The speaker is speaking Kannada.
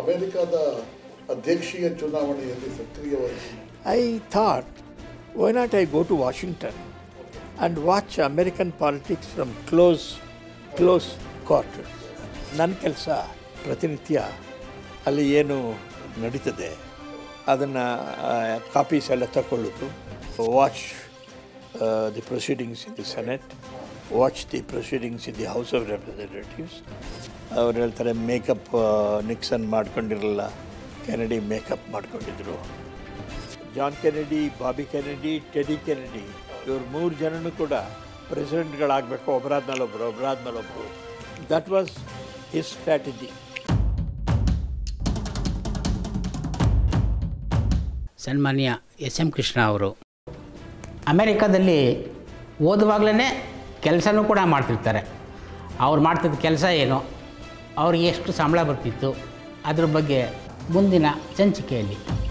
ಅಮೆರಿಕದ ಅಧ್ಯಕ್ಷೀಯ ಚುನಾವಣೆಯಲ್ಲಿ ಸಕ್ರಿಯವಾಗಿ I thought, why not I go to Washington and watch American politics from close, close quarters. ನನ್ನ ಕೆಲಸ ಪ್ರತಿನಿತ್ಯ ಅಲ್ಲಿ ಏನು ನಡೀತದೆ ಅದನ್ನು ಕಾಪೀಸ್ ಎಲ್ಲ ತಗೊಳ್ಳೋದು watch the proceedings in the Senate watch the proceedings in the House of Representatives ಅವ್ರು ಹೇಳ್ತಾರೆ ಮೇಕಪ್ ನಿಕ್ಸನ್ ಮಾಡ್ಕೊಂಡಿರಲ್ಲ ಕೆನಡಿ ಮೇಕಪ್ ಮಾಡ್ಕೊಂಡಿದ್ರು John Kennedy Bobby Kennedy Teddy Kennedy ಇವ್ರು ಮೂರು ಜನನೂ ಕೂಡ ಪ್ರೆಸಿಡೆಂಟ್ಗಳಾಗಬೇಕು ಒಬ್ಬರಾದ್ಮೇಲೆ ಒಬ್ಬರು ಒಬ್ಬರಾದ್ಮೇಲೆ ಒಬ್ಬರು ದಟ್ ವಾಸ್ ಹಿಸ್ ಸ್ಟ್ರಾಟಜಿ ಸನ್ಮಾನ್ಯ ಎಸ್ ಎಂ ಕೃಷ್ಣ ಅವರು ಅಮೇರಿಕಾದಲ್ಲಿ ಓದುವಾಗಲೇ ಕೆಲಸನೂ ಕೂಡ ಮಾಡ್ತಿರ್ತಾರೆ ಅವ್ರು ಮಾಡ್ತಿದ್ದ ಕೆಲಸ ಏನು ಅವ್ರಿಗೆ ಎಷ್ಟು ಸಂಬಳ ಬರ್ತಿತ್ತು ಅದ್ರ ಬಗ್ಗೆ ಮುಂದಿನ ಸಂಚಿಕೆಯಲ್ಲಿ